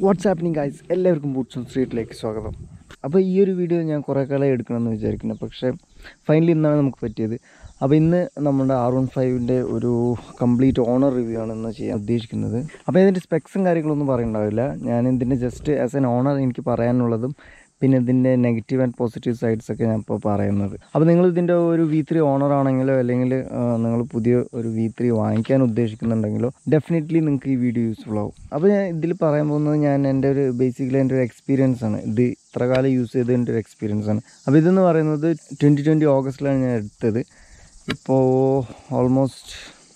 വാട്സ് happening guys എല്ലാവർക്കും boots സ്ട്രീറ്റിലേക്ക് സ്വാഗതം അപ്പോൾ ഈ ഒരു വീഡിയോ ഞാൻ കുറേ കാലമായി എടുക്കണമെന്ന് വിചാരിക്കുന്നു പക്ഷേ ഫൈനലി ഇന്നാണ് നമുക്ക് പറ്റിയത് അപ്പോൾ ഇന്ന് നമ്മുടെ ആർ വൺ ഫൈവിൻ്റെ ഒരു കംപ്ലീറ്റ് ഓണർ റിവ്യൂ ആണ് ഇന്ന് ചെയ്യാൻ ഉദ്ദേശിക്കുന്നത് അപ്പോൾ ഇതിൻ്റെ സ്പെക്സും കാര്യങ്ങളൊന്നും പറയുന്നുണ്ടാവില്ല ഞാൻ ഇതിൻ്റെ ജസ്റ്റ് ആസ് എൻ ഓണർ എനിക്ക് പറയാനുള്ളതും പിന്നെ ഇതിൻ്റെ നെഗറ്റീവ് ആൻഡ് പോസിറ്റീവ് സൈഡ്സ് ഒക്കെ ഞാൻ ഇപ്പോൾ പറയുന്നത് അപ്പോൾ നിങ്ങൾ ഇതിൻ്റെ ഒരു വി ത്രീ ഓണർ ആണെങ്കിലോ അല്ലെങ്കിൽ നിങ്ങൾ പുതിയ ഒരു വി ത്രീ വാങ്ങിക്കാൻ ഉദ്ദേശിക്കുന്നുണ്ടെങ്കിലോ ഡെഫിനറ്റ്ലി നിങ്ങൾക്ക് ഈ വീഡിയോ യൂസ്ഫുൾ ആവും അപ്പോൾ ഞാൻ ഇതിൽ പറയാൻ പോകുന്നത് ഞാൻ എൻ്റെ ഒരു ബേസിക്കലി എൻ്റെ ഒരു എക്സ്പീരിയൻസ് ആണ് ഇത് ഇത്ര കാലം യൂസ് ചെയ്തതിൻ്റെ ഒരു എക്സ്പീരിയൻസ് ആണ് അപ്പോൾ ഇതെന്ന് പറയുന്നത് ട്വൻറ്റി ട്വൻറ്റി ഓഗസ്റ്റിലാണ് ഞാൻ എടുത്തത് ഇപ്പോൾ ഓൾമോസ്റ്റ്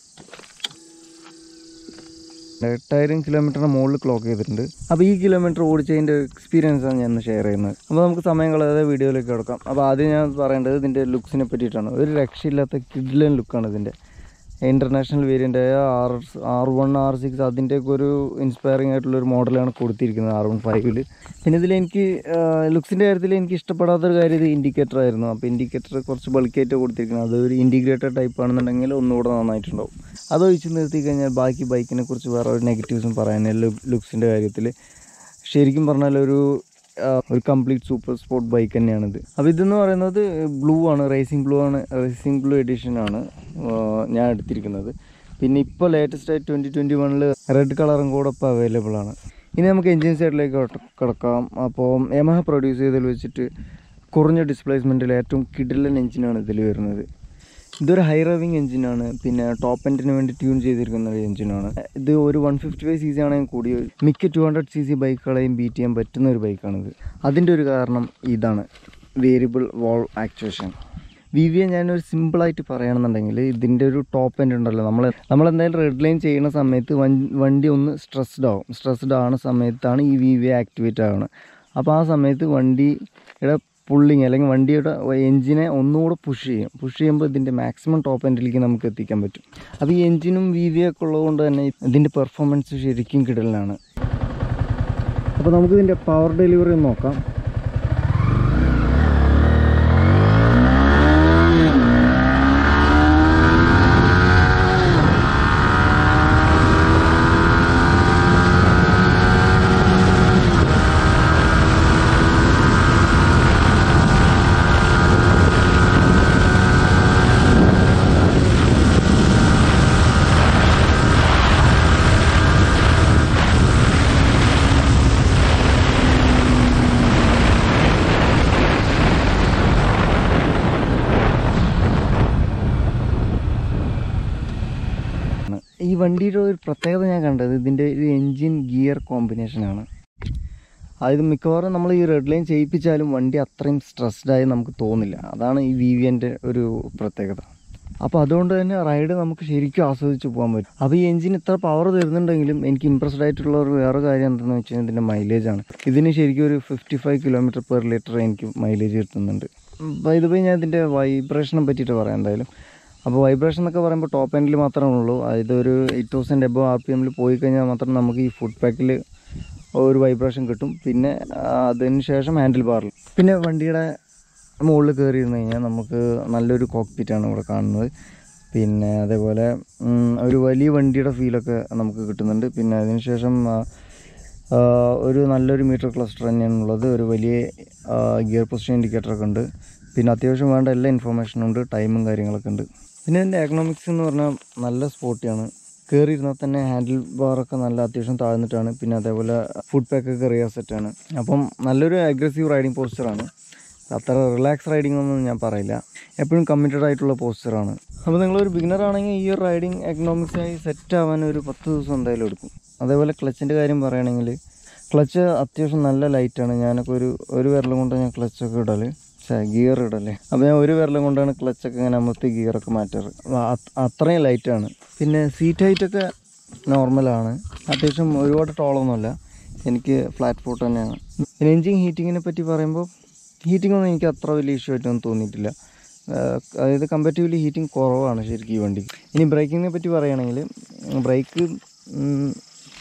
എട്ടായിരം കിലോമീറ്ററിന് മുകളിൽ ക്ലോക്ക് ചെയ്തിട്ടുണ്ട് അപ്പോൾ ഈ കിലോമീറ്റർ ഓടിച്ചതിൻ്റെ എക്സ്പീരിയൻസ് ആണ് ഞാൻ ഷെയർ ചെയ്യുന്നത് അപ്പോൾ നമുക്ക് സമയം കളയാതെ വീഡിയോയിലേക്ക് കിടക്കാം അപ്പോൾ ആദ്യം ഞാൻ പറയേണ്ടത് ഇതിൻ്റെ ലുക്സിനെ പറ്റിയിട്ടാണ് ഒരു രക്ഷയില്ലാത്ത കിഡ്ലൻ ലുക്കാണ് ഇതിൻ്റെ ഇൻ്റർനാഷണൽ വേരിയൻ്റ് ആയ R R one R six അതിൻ്റെയൊക്കെ ഒരു ഇൻസ്പയറിംഗ് ആയിട്ടുള്ള ഒരു മോഡലാണ് കൊടുത്തിരിക്കുന്നത് ആർ വൺ ഫൈവിൽ പിന്നെ ഇതിൽ എനിക്ക് ലുക്സിൻ്റെ കാര്യത്തിൽ എനിക്ക് ഇഷ്ടപ്പെടാത്തൊരു കാര്യം ഇത് ഇൻഡിക്കേറ്റർ ആയിരുന്നു അപ്പോൾ ഇൻഡിക്കേറ്റർ കുറച്ച് ബൾക്കായിട്ട് കൊടുത്തിരിക്കുന്നത് അതൊരു ഇൻറ്റിഗ്രേറ്റഡ് ടൈപ്പ് ആണെന്നുണ്ടെങ്കിൽ ഒന്നുകൂടെ നന്നായിട്ടുണ്ടാവും അതൊഴിച്ച് നിർത്തി കഴിഞ്ഞാൽ ബാക്കി ബൈക്കിനെ കുറിച്ച് വേറെ ഒരു നെഗറ്റീവ്സും പറയാനില്ല ലുക്സിൻ്റെ കാര്യത്തിൽ ശരിക്കും പറഞ്ഞാൽ ഒരു ആ, ഒരു കംപ്ലീറ്റ് സൂപ്പർ സ്പോർട്ട് ബൈക്ക് തന്നെയാണിത് അപ്പോൾ ഇതെന്ന് പറയുന്നത് ബ്ലൂ ആണ് റേസിംഗ് ബ്ലൂ ആണ് റേസിംഗ് ബ്ലൂ എഡിഷൻ ആണ് ആ, ഞാൻ എടുത്തിരിക്കുന്നത് പിന്നെ ഇപ്പോൾ ലേറ്റസ്റ്റ് ആയിട്ട് ട്വൻറ്റി ട്വൻറ്റി വണ്ണിൽ റെഡ് കളറും കൂടെ ഇപ്പോൾ അവൈലബിൾ ആണ് ഇനി നമുക്ക് എൻജിൻ സൈഡിലേക്ക് കിടക്കാം അപ്പോൾ യമഹ പ്രൊഡ്യൂസ് ചെയ്തതിൽ വെച്ചിട്ട് കുറഞ്ഞ ഡിസ്പ്ലേസ്മെൻറ്റിൽ ഏറ്റവും കിഡിലൻ എഞ്ചിനാണ് ഇതിൽ വരുന്നത് ഇതൊരു ഹൈ റവിങ് എഞ്ചിനാണ് പിന്നെ ടോപ്പ് എൻഡിന് വേണ്ടി ട്യൂൺ ചെയ്തിരിക്കുന്ന ഒരു എഞ്ചിനാണ് ഇത് ഒരു one fifty five C C ആണെങ്കിൽ കൂടി മിക്ക ടു ഹൺഡ്രഡ് സി സി ബൈക്കുകളെയും ബീറ്റ് ചെയ്യാൻ പറ്റുന്ന ഒരു ബൈക്കാണിത് അതിൻ്റെ ഒരു കാരണം ഇതാണ് variable valve actuation V V A ഞാനൊരു സിമ്പിളായിട്ട് പറയുകയാണെന്നുണ്ടെങ്കിൽ ഇതിൻ്റെ ഒരു ടോപ്പ് എൻഡ് ഉണ്ടല്ലോ നമ്മൾ നമ്മളെന്തായാലും റെഡ് ലൈൻ ചെയ്യുന്ന സമയത്ത് വൺ- വണ്ടി ഒന്ന് സ്ട്രെസ്ഡ് ആവും സ്ട്രെസ്ഡ് ആവുന്ന സമയത്താണ് ഈ വി വി എ ആക്ടിവേറ്റ് ആവുന്നത് അപ്പോൾ ആ സമയത്ത് വണ്ടിയുടെ പുള്ളിങ് അല്ലെങ്കിൽ വണ്ടിയുടെ എഞ്ചിനെ ഒന്നുകൂടെ പുഷ് ചെയ്യും പുഷ് ചെയ്യുമ്പോൾ ഇതിൻ്റെ മാക്സിമം ടോപ്പ് എൻഡിലേക്ക് നമുക്ക് എത്തിക്കാൻ പറ്റും അപ്പോൾ ഈ എഞ്ചിനും വി വി ഒക്കെ ഉള്ളതുകൊണ്ട് തന്നെ ഇതിൻ്റെ പെർഫോമൻസ് ശരിക്കും കിടലാണ് അപ്പോൾ നമുക്കിതിൻ്റെ പവർ ഡെലിവറി നോക്കാം ഈ വണ്ടിയുടെ ഒരു പ്രത്യേകത ഞാൻ കണ്ടത് ഇതിൻ്റെ ഒരു എൻജിൻ ഗിയർ കോമ്പിനേഷനാണ് അതായത് മിക്കവാറും നമ്മൾ ഈ റെഡ് ലൈൻ ചെയ്യിപ്പിച്ചാലും വണ്ടി അത്രയും സ്ട്രെസ്ഡ് ആയി നമുക്ക് തോന്നില്ല അതാണ് ഈ വി വി എൻ്റെ ഒരു പ്രത്യേകത അപ്പോൾ അതുകൊണ്ട് തന്നെ റൈഡ് നമുക്ക് ശരിക്കും ആസ്വദിച്ച് പോകാൻ പറ്റും അപ്പോൾ ഈ എഞ്ചിൻ ഇത്ര പവർ തരുന്നുണ്ടെങ്കിലും എനിക്ക് ഇമ്പ്രസ്ഡ് ആയിട്ടുള്ള ഒരു വേറെ കാര്യം എന്താണെന്ന് വെച്ച് കഴിഞ്ഞാൽ ഇതിൻ്റെ മൈലേജ് ആണ് ഇതിന് ശരിക്കും ഒരു fifty five kilometre per litre എനിക്ക് മൈലേജ് കിട്ടുന്നുണ്ട് ബൈ ഇത് ഞാൻ ഇതിൻ്റെ വൈബ്രേഷനെ പറ്റിയിട്ട് പറയാം എന്തായാലും അപ്പോൾ വൈബ്രേഷൻ എന്നൊക്കെ പറയുമ്പോൾ ടോപ്പ് എൻഡിൽ മാത്രമേ ഉള്ളൂ അതായത് ഒരു eight thousand above R P എമ്മിൽ പോയി കഴിഞ്ഞാൽ മാത്രം നമുക്ക് ഈ ഫുഡ് പാക്കിൽ ഒരു വൈബ്രേഷൻ കിട്ടും പിന്നെ ആ, അതിന് ശേഷം ഹാൻഡിൽ ബാറിൽ പിന്നെ വണ്ടിയുടെ മുകളിൽ കയറി ഇരുന്ന് കഴിഞ്ഞാൽ നമുക്ക് നല്ലൊരു കോക്പിറ്റാണ് ഇവിടെ കാണുന്നത് പിന്നെ അതേപോലെ ഉം, ഒരു വലിയ വണ്ടിയുടെ ഫീലൊക്കെ നമുക്ക് കിട്ടുന്നുണ്ട് പിന്നെ അതിന് ശേഷം ആ, ആ, ഒരു നല്ലൊരു മീറ്റർ ക്ലസ്റ്റർ തന്നെയാണ് ഉള്ളത് ഒരു വലിയ ഗിയർ പൊസിഷൻ ഇൻഡിക്കേറ്ററൊക്കെ ഉണ്ട് പിന്നെ അത്യാവശ്യം വേണ്ട എല്ലാ ഇൻഫർമേഷനും ഉണ്ട് ടൈമും കാര്യങ്ങളൊക്കെ ഉണ്ട് പിന്നെ ഇതിൻ്റെ എക്കണോമിക്സ് എന്ന് പറഞ്ഞാൽ നല്ല സ്പോട്ടിയാണ് കയറി ഇരുന്നാൽ തന്നെ ഹാൻഡിൽ ബാറൊക്കെ നല്ല അത്യാവശ്യം താഴ്ന്നിട്ടാണ് പിന്നെ അതേപോലെ ഫുഡ് പാക്കൊക്കെ റിയർ സെറ്റാണ് അപ്പം നല്ലൊരു അഗ്രസീവ് റൈഡിങ് പോസ്റ്ററാണ് അത്ര റിലാക്സ് റൈഡിംഗ് ഒന്നും ഞാൻ പറയില്ല എപ്പോഴും കമ്മിറ്റഡ് ആയിട്ടുള്ള പോസ്റ്ററാണ് അപ്പോൾ നിങ്ങളൊരു ബിഗിനർ ആണെങ്കിൽ ഈ ഒരു റൈഡിങ് എക്കണോമിക്സായി സെറ്റ് ആവാൻ ഒരു പത്ത് ദിവസം എന്തായാലും എടുക്കും അതേപോലെ ക്ലച്ചിൻ്റെ കാര്യം പറയുകയാണെങ്കിൽ ക്ലച്ച് അത്യാവശ്യം നല്ല ലൈറ്റാണ് ഞാനൊക്കെ ഒരു ഒരു വിരലും കൊണ്ട് ഞാൻ ക്ലച്ചൊക്കെ ഇടല് ഗിയർ ഇടല്ലേ അപ്പോൾ ഞാൻ ഒരു വിരലും കൊണ്ടാണ് ക്ലച്ചൊക്കെ ഇങ്ങനെ അമർത്തി ഗിയറൊക്കെ മാറ്റാറ് ആ, അത് അത്രയും ലൈറ്റാണ് പിന്നെ സീറ്റ് ഹൈറ്റൊക്കെ നോർമലാണ് അത്യാവശ്യം ഒരുപാട് ടോളൊന്നുമല്ല എനിക്ക് ഫ്ലാറ്റ് ഫുട്ട് തന്നെയാണ് പിന്നെ എൻജിൻ ഹീറ്റിങ്ങിനെ പറ്റി പറയുമ്പോൾ ഹീറ്റിംഗ് ഒന്നും എനിക്ക് അത്ര വലിയ ഇഷ്യൂ ആയിട്ടൊന്നും തോന്നിയിട്ടില്ല ആഹ് അതായത് കമ്പാരിറ്റീവ്ലി ഹീറ്റിംഗ് കുറവാണ് ശരിക്കും ഈ വണ്ടിക്ക് ഇനി ബ്രേക്കിങ്ങിനെ പറ്റി പറയുകയാണെങ്കിൽ ബ്രേക്ക്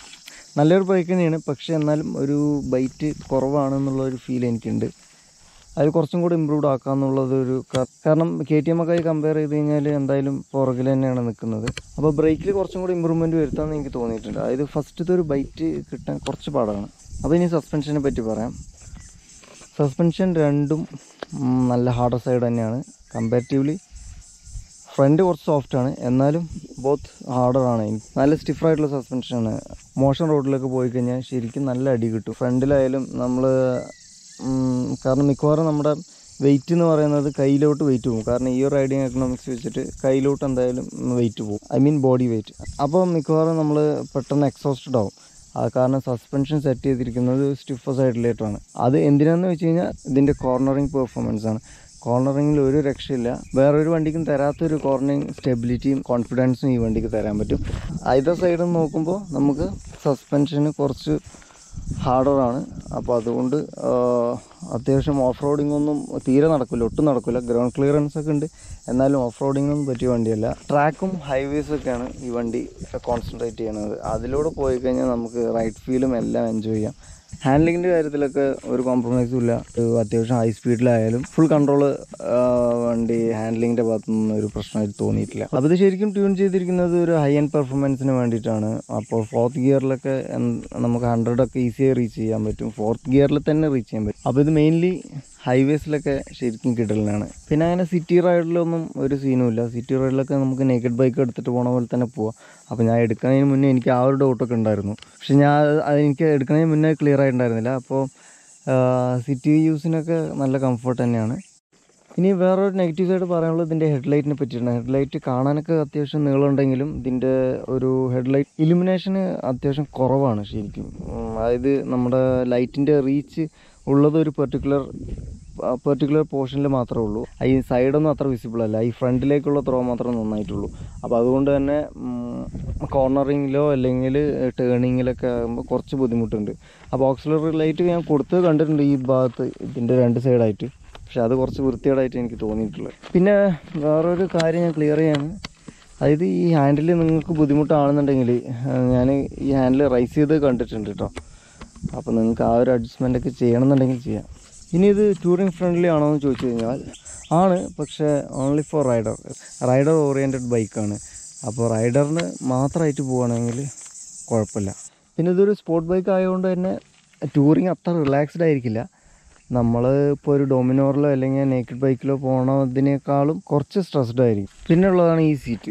നല്ലൊരു ബ്രേക്ക് തന്നെയാണ് പക്ഷേ എന്നാലും ഒരു ബൈറ്റ് കുറവാണെന്നുള്ള ഒരു ഫീൽ എനിക്കുണ്ട് അത് കുറച്ചും കൂടി ഇമ്പ്രൂവ്ഡ് ആക്കാന്നുള്ളത് ഒരു ക- കാരണം കെ ടി എം ഒക്കെ കമ്പയർ ചെയ്ത് കഴിഞ്ഞാൽ എന്തായാലും പുറകിൽ തന്നെയാണ് നിൽക്കുന്നത് അപ്പോൾ ബ്രേക്കിൽ കുറച്ചും കൂടി ഇമ്പ്രൂവ്മെൻറ്റ് വരുത്താമെന്ന് എനിക്ക് തോന്നിയിട്ടുണ്ട് അതായത് ഫസ്റ്റത്തെ ഒരു ബൈറ്റ് കിട്ടാൻ കുറച്ച് പാടാണ് അപ്പോൾ ഇനി സസ്പെൻഷനെ പറ്റി പറയാം സസ്പെൻഷൻ രണ്ടും ഉം, നല്ല ഹാർഡർ സൈഡ് തന്നെയാണ് കമ്പാരിറ്റീവ്ലി ഫ്രണ്ട് കുറച്ച് സോഫ്റ്റ് ആണ് എന്നാലും ബോത്ത് ഹാർഡർ ആണ് നല്ല സ്റ്റിഫറായിട്ടുള്ള സസ്പെൻഷനാണ് മോഷൻ റോഡിലൊക്കെ പോയി കഴിഞ്ഞാൽ ശരിക്കും നല്ല അടി കിട്ടും ഫ്രണ്ടിലായാലും നമ്മൾ കാരണം മിക്കവാറും നമ്മുടെ വെയിറ്റ് എന്ന് പറയുന്നത് കയ്യിലോട്ട് വെയിറ്റ് പോകും കാരണം ഈ ഒരു റൈഡിങ് എക്കണോമിക്സ് വെച്ചിട്ട് കയ്യിലോട്ട് എന്തായാലും വെയിറ്റ് പോകും ഐ മീൻ ബോഡി വെയിറ്റ് അപ്പോൾ മിക്കവാറും നമ്മൾ പെട്ടെന്ന് എക്സോസ്റ്റഡ് ആവും അത് കാരണം സസ്പെൻഷൻ സെറ്റ് ചെയ്തിരിക്കുന്നത് സ്റ്റിഫ് സൈഡിലേട്ടാണ് അത് എന്തിനാന്ന് വെച്ച് കഴിഞ്ഞാൽ ഇതിൻ്റെ കോർണറിങ് പെർഫോമൻസ് ആണ് കോർണറിങ്ങിൽ ഒരു രക്ഷയില്ല വേറൊരു വണ്ടിക്കും തരാത്തൊരു കോർണറിങ് സ്റ്റെബിലിറ്റിയും കോൺഫിഡൻസും ഈ വണ്ടിക്ക് തരാൻ പറ്റും ഐദർ സൈഡിൽ നോക്കുമ്പോൾ നമുക്ക് സസ്പെൻഷന് കുറച്ച് ഹാർഡറാണ് അപ്പോൾ അതുകൊണ്ട് ആ, അത്യാവശ്യം ഓഫ് റോഡിംഗ് ഒന്നും തീരെ നടക്കില്ല ഒട്ടും നടക്കില്ല ഗ്രൗണ്ട് ക്ലിയറൻസ് ഒക്കെ ഉണ്ട് എന്നാലും ഓഫ് റോഡിങ്ങിനൊന്നും പറ്റിയ വണ്ടിയല്ല ട്രാക്കും ഹൈവേസൊക്കെയാണ് ഈ വണ്ടി കോൺസെൻട്രേറ്റ് ചെയ്യുന്നത് അതിലൂടെ പോയി കഴിഞ്ഞാൽ നമുക്ക് റൈറ്റ് ഫീലും എല്ലാം എൻജോയ് ചെയ്യാം ഹാൻഡ്ലിങ്ങിൻ്റെ കാര്യത്തിലൊക്കെ ഒരു കോംപ്രമൈസും ഇല്ല ഒരു അത്യാവശ്യം ഹൈ സ്പീഡിലായാലും ഫുൾ കൺട്രോൾ വണ്ടി ഹാൻഡ്ലിങ്ങിൻ്റെ ഭാഗത്തു നിന്ന് ഒരു പ്രശ്നമായിട്ട് തോന്നിയിട്ടില്ല അപ്പോൾ ഇത് ശരിക്കും ട്യൂൺ ചെയ്തിരിക്കുന്നത് ഒരു ഹൈ എൻഡ് പെർഫോമൻസിന് വേണ്ടിയിട്ടാണ് അപ്പോൾ ഫോർത്ത് ഗിയറിലൊക്കെ നമുക്ക് ഹൺഡ്രഡൊക്കെ ഈസിയായി റീച്ച് ചെയ്യാൻ പറ്റും ഫോർത്ത് ഗിയറിൽ തന്നെ റീച്ച് ചെയ്യാൻ പറ്റും അപ്പോൾ ഇത് മെയിൻലി ഹൈവേസിലൊക്കെ ശരിക്കും കിടലിനാണ് പിന്നെ അങ്ങനെ സിറ്റി റൈഡിലൊന്നും ഒരു സീനും ഇല്ല സിറ്റി റൈഡിലൊക്കെ നമുക്ക് നേക്കഡ് ബൈക്ക് എടുത്തിട്ട് പോണ പോലെ തന്നെ പോവാം അപ്പോൾ ഞാൻ എടുക്കുന്നതിന് മുന്നേ എനിക്ക് ആ ഒരു ഡൗട്ടൊക്കെ ഉണ്ടായിരുന്നു പക്ഷെ ഞാൻ അത് അത് എനിക്ക് എടുക്കുന്നതിന് മുന്നേ ക്ലിയർ ആയിട്ടുണ്ടായിരുന്നില്ല അപ്പോൾ സിറ്റി യൂസിനൊക്കെ നല്ല കംഫർട്ട് തന്നെയാണ് ഇനി വേറൊരു നെഗറ്റീവ് സൈഡ് പറയാനുള്ളത് ഇതിൻ്റെ ഹെഡ്ലൈറ്റിനെ പറ്റിയിട്ടാണ് ഹെഡ്ലൈറ്റ് കാണാനൊക്കെ അത്യാവശ്യം നീളമുണ്ടെങ്കിലും ഇതിൻ്റെ ഒരു ഹെഡ്ലൈറ്റ് ഇലുമിനേഷന് അത്യാവശ്യം കുറവാണ് ശരിക്കും ഉം, അതായത് നമ്മുടെ ലൈറ്റിൻ്റെ റീച്ച് ഉള്ളത് ഒരു പെർട്ടിക്കുലർ പെർട്ടിക്കുലർ പോർഷനിൽ മാത്രമേ ഉള്ളൂ ഈ സൈഡൊന്നും അത്ര വിസിബിൾ അല്ല ഈ ഫ്രണ്ടിലേക്കുള്ള ത്രോ മാത്രമേ നന്നായിട്ടുള്ളൂ അപ്പോൾ അതുകൊണ്ട് തന്നെ കോർണറിങ്ങിലോ അല്ലെങ്കിൽ ടേണിങ്ങിലൊക്കെ ആകുമ്പോൾ കുറച്ച് ബുദ്ധിമുട്ടുണ്ട് അപ്പോൾ ഓക്സിലറി ലൈറ്റ് ഞാൻ കൊടുത്ത് കണ്ടിട്ടുണ്ട് ഈ ഭാഗത്ത് ഇതിൻ്റെ രണ്ട് സൈഡായിട്ട് പക്ഷെ അത് കുറച്ച് വൃത്തികേടായിട്ട് എനിക്ക് തോന്നിയിട്ടുള്ളത് പിന്നെ വേറൊരു കാര്യം ഞാൻ ക്ലിയർ ചെയ്യാണ് അതായത് ഈ ഹാൻഡിൽ നിങ്ങൾക്ക് ബുദ്ധിമുട്ടാണെന്നുണ്ടെങ്കിൽ ഞാൻ ഈ ഹാൻഡിൽ റൈസ് ചെയ്ത് കണ്ടിട്ടുണ്ട് കേട്ടോ അപ്പോൾ നിങ്ങൾക്ക് ആ ഒരു അഡ്ജസ്റ്റ്മെൻ്റ് ഒക്കെ ചെയ്യണമെന്നുണ്ടെങ്കിൽ ചെയ്യാം ഇനി ഇത് ടൂറിംഗ് ഫ്രണ്ട്ലി ആണോ എന്ന് ചോദിച്ചു കഴിഞ്ഞാൽ ആണ് പക്ഷേ only for rider rider oriented ബൈക്കാണ് അപ്പോൾ റൈഡറിന് മാത്രമായിട്ട് പോവുകയാണെങ്കിൽ കുഴപ്പമില്ല പിന്നെ ഇതൊരു സ്പോർട്ട് ബൈക്ക് ആയതുകൊണ്ട് തന്നെ ടൂറിങ് അത്ര റിലാക്സ്ഡ് ആയിരിക്കില്ല നമ്മൾ ഇപ്പോൾ ഒരു ഡൊമിനോറിലോ അല്ലെങ്കിൽ നേക്കഡ് ബൈക്കിലോ പോകണതിനേക്കാളും കുറച്ച് സ്ട്രെസ്ഡ് ആയിരിക്കും പിന്നെ ഉള്ളതാണ് ഈ സീറ്റ്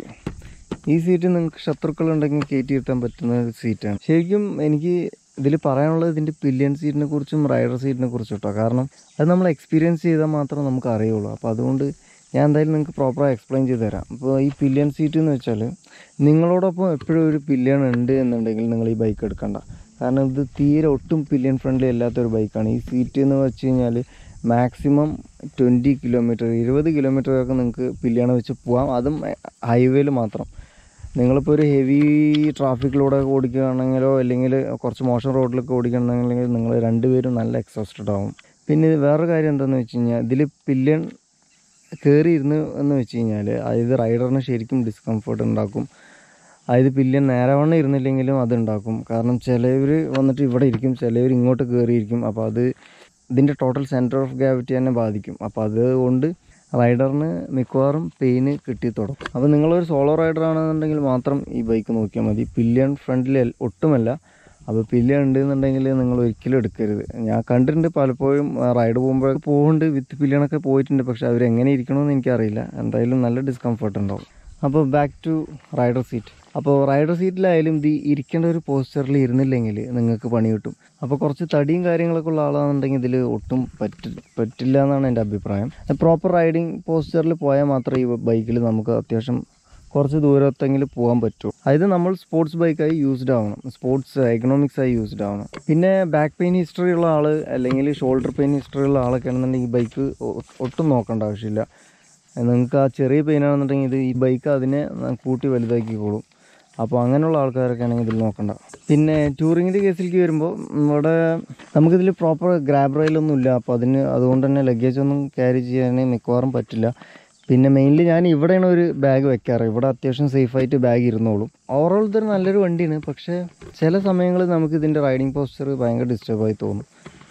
ഈ സീറ്റ് നിങ്ങൾക്ക് ശത്രുക്കളുണ്ടെങ്കിൽ കയറ്റി ഇരുത്താൻ പറ്റുന്ന ഒരു സീറ്റാണ് ശരിക്കും എനിക്ക് ഇതിൽ പറയാനുള്ളത് ഇതിൻ്റെ പില്ലിയൻ സീറ്റിനെ കുറിച്ചും റൈഡർ സീറ്റിനെ കുറിച്ചും കേട്ടോ കാരണം അത് നമ്മൾ എക്സ്പീരിയൻസ് ചെയ്താൽ മാത്രമേ നമുക്ക് അറിയുള്ളൂ അപ്പോൾ അതുകൊണ്ട് ഞാൻ എന്തായാലും നിങ്ങൾക്ക് പ്രോപ്പറായി എക്സ്പ്ലെയിൻ ചെയ്ത് തരാം അപ്പോൾ ഈ പില്ലിയൻ സീറ്റ് എന്ന് വെച്ചാൽ നിങ്ങളോടൊപ്പം എപ്പോഴും ഒരു പില്ലിയൺ ഉണ്ട് എന്നുണ്ടെങ്കിൽ നിങ്ങൾ ഈ ബൈക്ക് എടുക്കണ്ട കാരണം ഇത് തീരെ ഒട്ടും പില്ലിയൻ ഫ്രണ്ട്ലി അല്ലാത്തൊരു ബൈക്കാണ് ഈ സീറ്റ് എന്ന് വെച്ച് കഴിഞ്ഞാൽ മാക്സിമം ട്വൻറ്റി കിലോമീറ്റർ ഇരുപത് കിലോമീറ്റർ ഒക്കെ നിങ്ങൾക്ക് പില്ലിയണ വെച്ച് പോകാം അതും ഹൈവേയിൽ മാത്രം നിങ്ങളിപ്പോൾ ഒരു ഹെവി ട്രാഫിക്കിലൂടെ ഓടിക്കുകയാണെങ്കിലോ അല്ലെങ്കിൽ കുറച്ച് മോശം റോഡിലൊക്കെ ഓടിക്കുകയാണെന്നുണ്ടെങ്കിൽ നിങ്ങൾ രണ്ടുപേരും നല്ല എക്സോസ്റ്റഡ് ആവും പിന്നെ ഇത് വേറൊരു കാര്യം എന്താണെന്ന് വെച്ച് കഴിഞ്ഞാൽ ഇതിൽ പില്യൺ കയറി ഇരുന്ന് എന്ന് വെച്ച് കഴിഞ്ഞാൽ അതായത് റൈഡറിന് ശരിക്കും ഡിസ്കംഫർട്ട് ഉണ്ടാക്കും അതായത് പില്യൻ നേരവണ്ണം ഇരുന്നില്ലെങ്കിലും അത് ഉണ്ടാക്കും കാരണം ചിലവർ വന്നിട്ട് ഇവിടെ ഇരിക്കും ചിലവർ ഇങ്ങോട്ട് കയറിയിരിക്കും അപ്പോൾ അത് ഇതിൻ്റെ ടോട്ടൽ സെൻറ്റർ ഓഫ് ഗ്രാവിറ്റി തന്നെ ബാധിക്കും അപ്പോൾ അതുകൊണ്ട് റൈഡറിന് മിക്കവാറും പെയിന് കിട്ടി തുടങ്ങും അപ്പോൾ നിങ്ങളൊരു സോളോ റൈഡർ ആണെന്നുണ്ടെങ്കിൽ മാത്രം ഈ ബൈക്ക് നോക്കിയാൽ മതി പില്യൺ ഫ്രണ്ടിൽ ഒട്ടുമല്ല അപ്പോൾ പില്യൺ ഉണ്ടെന്നുണ്ടെങ്കിൽ നിങ്ങൾ ഒരിക്കലും എടുക്കരുത് ഞാൻ കണ്ടിട്ടുണ്ട് പലപ്പോഴും റൈഡ് പോകുമ്പോൾ പോകുന്നുണ്ട് വിത്ത് പില്യണൊക്കെ പോയിട്ടുണ്ട് പക്ഷെ അവരെങ്ങനെ ഇരിക്കണമെന്ന് എനിക്കറിയില്ല എന്തായാലും നല്ല ഡിസ്കംഫർട്ട് ഉണ്ടാവും അപ്പോൾ ബാക്ക് ടു റൈഡർ സീറ്റ് അപ്പോൾ റൈഡർ സീറ്റിലായാലും ഇത് ഇരിക്കേണ്ട ഒരു പോസ്റ്ററിൽ ഇരുന്നില്ലെങ്കിൽ നിങ്ങൾക്ക് പണി കിട്ടും അപ്പോൾ കുറച്ച് തടിയും കാര്യങ്ങളൊക്കെ ഉള്ള ആളാണെന്നുണ്ടെങ്കിൽ ഇതിൽ ഒട്ടും പറ്റി പറ്റില്ല എന്നാണ് എൻ്റെ അഭിപ്രായം പ്രോപ്പർ റൈഡിങ് പോസ്റ്ററിൽ പോയാൽ മാത്രമേ ഈ ബൈക്കിൽ നമുക്ക് അത്യാവശ്യം കുറച്ച് ദൂരത്തെങ്കിലും പോകാൻ പറ്റൂ അതായത് നമ്മൾ സ്പോർട്സ് ബൈക്കായി യൂസ്ഡ് ആവണം സ്പോർട്സ് എക്കണോമിക്സ് ആയി യൂസ്ഡ് ആവണം പിന്നെ ബാക്ക് പെയിൻ ഹിസ്റ്ററി ഉള്ള ആൾ അല്ലെങ്കിൽ ഷോൾഡർ പെയിൻ ഹിസ്റ്ററി ഉള്ള ആളൊക്കെ ആണെന്നുണ്ടെങ്കിൽ ഈ ബൈക്ക് ഒട്ടും നോക്കേണ്ട ആവശ്യമില്ല നിങ്ങൾക്ക് ആ ചെറിയ പെയിൻ ആണെന്നുണ്ടെങ്കിൽ ഇത് ഈ ബൈക്ക് അതിനെ കൂട്ടി വലുതാക്കിക്കോളും അപ്പോൾ അങ്ങനെയുള്ള ആൾക്കാരൊക്കെ ആണെങ്കിൽ ഇതിൽ നോക്കണ്ട പിന്നെ ടൂറിങ്ങിൻ്റെ കേസിലേക്ക് വരുമ്പോൾ ഇവിടെ നമുക്കിതിൽ പ്രോപ്പർ ഗ്രാബ് റെയിലൊന്നും ഇല്ല അപ്പോൾ അതിന് അതുകൊണ്ട് തന്നെ ലഗേജ് ഒന്നും ക്യാരി ചെയ്യാൻ മിക്കവാറും പറ്റില്ല പിന്നെ മെയിൻലി ഞാൻ ഇവിടെയാണ് ഒരു ബാഗ് വെക്കാറ് ഇവിടെ അത്യാവശ്യം സേഫായിട്ട് ബാഗ് ഇരുന്നോളും ഓവറോൾ ഇതൊരു നല്ലൊരു വണ്ടിയാണ് പക്ഷേ ചില സമയങ്ങളിൽ നമുക്ക് ഇതിൻ്റെ റൈഡിങ് പോസ്റ്റർ ഭയങ്കര ഡിസ്റ്റർബായി തോന്നും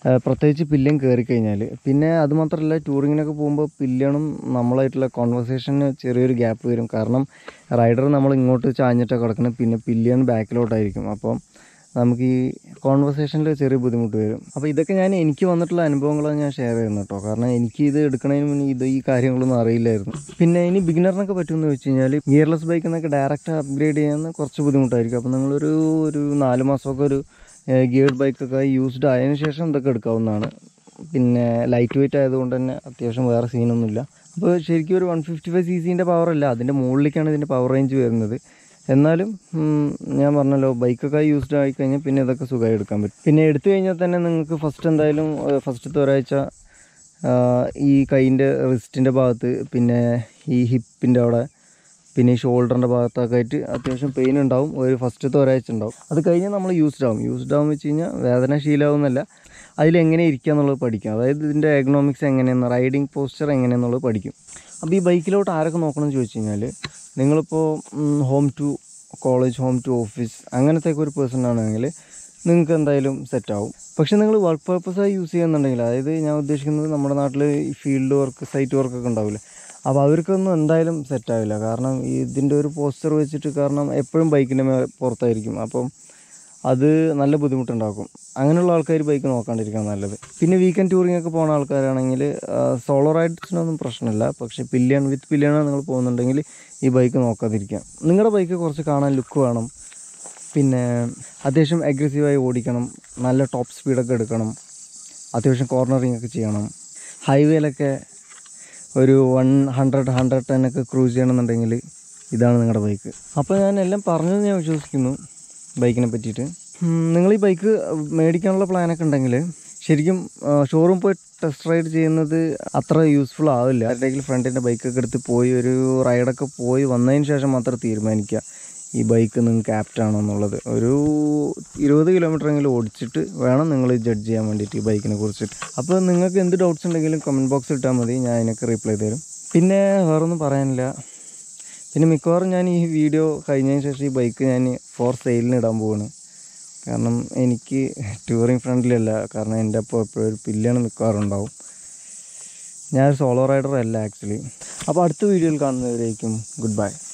ആ, പ്രത്യേകിച്ച് പില്ലിയൻ കയറി കഴിഞ്ഞാൽ പിന്നെ അത് മാത്രമല്ല ടൂറിങ്ങിനൊക്കെ പോകുമ്പോൾ പില്ലിയണും നമ്മളായിട്ടുള്ള കോൺവെർസേഷന് ചെറിയൊരു ഗ്യാപ്പ് വരും കാരണം റൈഡർ നമ്മൾ ഇങ്ങോട്ട് ചാഞ്ഞിട്ടാണ് കിടക്കുന്നത് പിന്നെ പില്ലിയൺ ബാക്കിലോട്ടായിരിക്കും അപ്പം നമുക്ക് ഈ കോൺവെർസേഷനിൽ ചെറിയ ബുദ്ധിമുട്ട് വരും അപ്പോൾ ഇതൊക്കെ ഞാൻ എനിക്ക് വന്നിട്ടുള്ള അനുഭവങ്ങളാണ് ഞാൻ ഷെയർ ചെയ്യുന്നത് കേട്ടോ കാരണം എനിക്ക് ഇത് എടുക്കുന്നതിന് മുന്നേ ഇത് ഈ കാര്യങ്ങളൊന്നും അറിയില്ലായിരുന്നു പിന്നെ ഇനി ബിഗിനറിനൊക്കെ പറ്റുമെന്ന് വെച്ച് കഴിഞ്ഞാൽ ഗിയർലെസ് ബൈക്കിൽ നിന്നൊക്കെ ഡയറക്റ്റ് അപ്ഗ്രേഡ് ചെയ്യാൻ കുറച്ച് ബുദ്ധിമുട്ടായിരിക്കും അപ്പോൾ നിങ്ങളൊരു ഒരു നാല് മാസമൊക്കെ ഒരു ഗിയർഡ് ബൈക്കൊക്കെ യൂസ്ഡ് ആയതിനു ശേഷം ഇതൊക്കെ എടുക്കാവുന്നതാണ് പിന്നെ ലൈറ്റ് വെയിറ്റ് ആയതുകൊണ്ട് തന്നെ അത്യാവശ്യം വേറെ സീനൊന്നുമില്ല അപ്പോൾ ശരിക്കും ഒരു വൺ ഫിഫ്റ്റി ഫൈവ് സി സിൻ്റെ പവറല്ല അതിൻ്റെ മുകളിലേക്കാണ് ഇതിൻ്റെ പവർ റേഞ്ച് വരുന്നത് എന്നാലും ഉം, ഞാൻ പറഞ്ഞല്ലോ ബൈക്കൊക്കെ യൂസ്ഡ് ആയി കഴിഞ്ഞാൽ പിന്നെ ഇതൊക്കെ സുഖമായി എടുക്കാൻ പറ്റും പിന്നെ എടുത്തു കഴിഞ്ഞാൽ തന്നെ നിങ്ങൾക്ക് ഫസ്റ്റ് എന്തായാലും ഫസ്റ്റത്തെ ഒരാഴ്ച ആ, ഈ കൈയിൻ്റെ റിസ്റ്റിൻ്റെ ഭാഗത്ത് പിന്നെ ഈ ഹിപ്പിൻ്റെ അവിടെ പിന്നെ ഈ ഷോൾഡറിൻ്റെ ഭാഗത്തൊക്കെ ആയിട്ട് അത്യാവശ്യം പെയിൻ ഉണ്ടാവും ഒരു ഫസ്റ്റത്തെ ഒരാഴ്ച ഉണ്ടാവും അത് കഴിഞ്ഞാൽ നമ്മൾ യൂസ്ഡ് ആവും യൂസ്ഡ് ആവും വെച്ച് കഴിഞ്ഞാൽ വേദന ശീലമാവുന്നല്ല അതിലെങ്ങനെ ഇരിക്കുക എന്നുള്ളത് പഠിക്കും അതായത് ഇതിൻ്റെ എക്കണോമിക്സ് എങ്ങനെയെന്ന് റൈഡിങ് പോസ്ചർ എങ്ങനെയെന്നുള്ളത് പഠിക്കും അപ്പോൾ ഈ ബൈക്കിലോട്ട് ആരൊക്കെ നോക്കണം എന്ന് ചോദിച്ചു കഴിഞ്ഞാൽ നിങ്ങളിപ്പോൾ home to college home to office അങ്ങനത്തെ ഒക്കെ ഒരു പേഴ്സൺ ആണെങ്കിൽ നിങ്ങൾക്ക് എന്തായാലും സെറ്റ് ആവും പക്ഷേ നിങ്ങൾ വർക്ക് പർപ്പസായി യൂസ് ചെയ്യുന്നുണ്ടെങ്കിൽ അതായത് ഞാൻ ഉദ്ദേശിക്കുന്നത് നമ്മുടെ നാട്ടിൽ ഈ ഫീൽഡ് വർക്ക് സൈറ്റ് വർക്കൊക്കെ ഉണ്ടാവില്ലേ അപ്പോൾ അവർക്കൊന്നും എന്തായാലും സെറ്റ് ആവില്ല കാരണം ഈ ഇതിൻ്റെ ഒരു പോസ്റ്റർ വെച്ചിട്ട് കാരണം എപ്പോഴും ബൈക്കിൻ്റെ മേ പുറത്തായിരിക്കും അപ്പം അത് നല്ല ബുദ്ധിമുട്ടുണ്ടാക്കും അങ്ങനെയുള്ള ആൾക്കാർ ബൈക്ക് നോക്കാണ്ടിരിക്കാൻ നല്ലത് പിന്നെ വീക്കെൻഡ് ടൂറിംഗ് ഒക്കെ പോകുന്ന ആൾക്കാരാണെങ്കിൽ സോളോ റൈഡ്സിനൊന്നും പ്രശ്നമില്ല പക്ഷേ പില്ലിയൺ വിത്ത് പില്ലിയണാണ് നിങ്ങൾ പോകുന്നുണ്ടെങ്കിൽ ഈ ബൈക്ക് നോക്കാതിരിക്കാം നിങ്ങളുടെ ബൈക്ക് കുറച്ച് കാണാൻ ലുക്ക് വേണം പിന്നെ അത്യാവശ്യം അഗ്രസീവായി ഓടിക്കണം നല്ല ടോപ്പ് സ്പീഡൊക്കെ എടുക്കണം അത്യാവശ്യം കോർണറിങ് ഒക്കെ ചെയ്യണം ഹൈവേയിലൊക്കെ ഒരു വൺ ഹൺഡ്രഡ് ഹൺഡ്രഡ് ടെൻ ഒക്കെ ക്രൂസ് ചെയ്യണമെന്നുണ്ടെങ്കിൽ ഇതാണ് നിങ്ങളുടെ ബൈക്ക് അപ്പോൾ ഞാൻ എല്ലാം പറഞ്ഞത് ഞാൻ വിശ്വസിക്കുന്നു ബൈക്കിനെ പറ്റിയിട്ട് നിങ്ങൾ ഈ ബൈക്ക് മേടിക്കാനുള്ള പ്ലാനൊക്കെ ഉണ്ടെങ്കിൽ ശരിക്കും ഷോറൂം പോയി ടെസ്റ്റ് റൈഡ് ചെയ്യുന്നത് അത്ര യൂസ്ഫുൾ ആവില്ല ആരുടെയെങ്കിലും ഫ്രണ്ടിൻ്റെ ബൈക്കൊക്കെ എടുത്ത് പോയി ഒരു റൈഡൊക്കെ പോയി വന്നതിന് ശേഷം മാത്രം തീരുമാനിക്കുക ഈ ബൈക്ക് നിങ്ങൾക്ക് ആപ്റ്റ് ആണോ എന്നുള്ളത് ഒരു ഇരുപത് കിലോമീറ്റർ എങ്കിലും ഓടിച്ചിട്ട് വേണം നിങ്ങൾ ജഡ്ജ് ചെയ്യാൻ വേണ്ടിയിട്ട് ഈ ബൈക്കിനെ കുറിച്ചിട്ട് അപ്പോൾ നിങ്ങൾക്ക് എന്ത് ഡൗട്ട്സ് ഉണ്ടെങ്കിലും കമൻറ്റ് ബോക്സിൽ ഇട്ടാൽ മതി ഞാൻ അതിനൊക്കെ റിപ്ലൈ തരും പിന്നെ വേറൊന്നും പറയാനില്ല പിന്നെ മിക്കവാറും ഞാൻ ഈ വീഡിയോ കഴിഞ്ഞതിന് ശേഷം ഈ ബൈക്ക് ഞാൻ ഫോർ സെയിലിന് ഇടാൻ പോവാണ് കാരണം എനിക്ക് ടൂറിങ് ഫ്രണ്ട്ലി അല്ല കാരണം എൻ്റെ അപ്പോൾ എപ്പോഴും ഒരു പില്ലാണ് മിക്കവാറും ഉണ്ടാവും ഞാൻ സോളോ റൈഡർ അല്ല ആക്ച്വലി അപ്പോൾ അടുത്ത വീഡിയോയിൽ കാണുന്നവരേക്കും ഗുഡ് ബൈ